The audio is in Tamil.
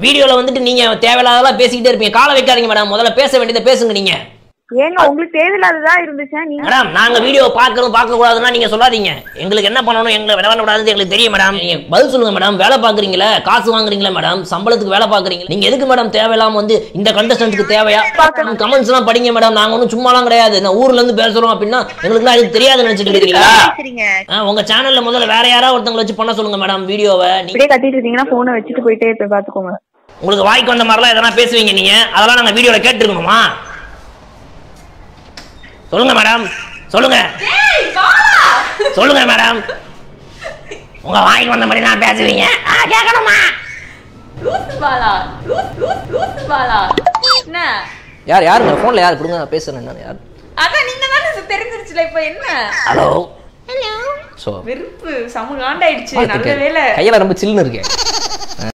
வீடியோல வந்துட்டு நீங்க தேவையில்லாதெல்லாம் பேசிக்கிட்டே இருப்பீங்க காலை வைக்காதீங்க மேடம் முதல்ல பேச வேண்டியதை பேசுங்க நீங்க ஏங்க உங்களுக்கு தேவையில்லாததா இருந்துச்சா நீங்க மேடம் நாங்க வீடியோ பார்க்கணும் பார்க்க கூடாதுன்னா நீங்க சொல்லாதீங்க எங்களுக்கு என்ன பண்ணணும் எங்களை விட கூடாது எங்களுக்கு தெரியும் மேடம் நீங்க பதில் சொல்லுங்க மேடம் வேலை பாக்குறீங்களா காசு வாங்குறீங்களா மேடம் சம்பளத்துக்கு வேலை பாக்குறீங்க நீங்க எதுக்கு மேடம் தேவையில்லாம வந்து இந்த கண்டஸ்டன்ட்க்கு தேவையா கமெண்ட்ஸ் எல்லாம் படிங்க மேடம் நாங்க ஒன்றும் சும்மாலாம் கிடையாது நான் ஊர்ல இருந்து பேசுறோம் அப்படின்னா எங்களுக்குலாம் அது தெரியாதுன்னு நினைச்சிட்டு இருக்கீங்களா பேசுறீங்க ஆ, உங்க சேனல்ல முதல்ல வேற யாராவது ஒருத்தவங்களை வச்சு பண்ண சொல்லுங்க மேடம் வீடியோவை நீ இப்படியே கட்டிட்டு இருக்கீங்கன்னா போனை வச்சுட்டு போயிட்டே இருப்பேன் பாத்துக்கோங்க உங்களுக்கு வாய்க்கு வந்த மாதிரிலாம் எதனா பேசுவீங்க நீங்க அதெல்லாம் நாங்க வீடியோல கேட்டுருக்கணுமா சொல்லுங்க மேடம் சொல்லுங்க சொல்லுங்க மேடம் உங்க வாய்க்கு வந்த மாதிரி நான் பேசுவீங்க ஆ, கேட்கணுமா loose Bala loose loose loose Bala என்ன யார் யாருங்க போன்ல யார் கொடுங்க நான் பேசுறேன் நான் யார் அதான் நீங்க தானே தெரிஞ்சிருச்சுல இப்ப என்ன ஹலோ ஸோ வெறுப்பு சம காண்டாயிடுச்சு நல்ல வேலை கையில ரொம்ப சில்லுன்னு இருக்கேன்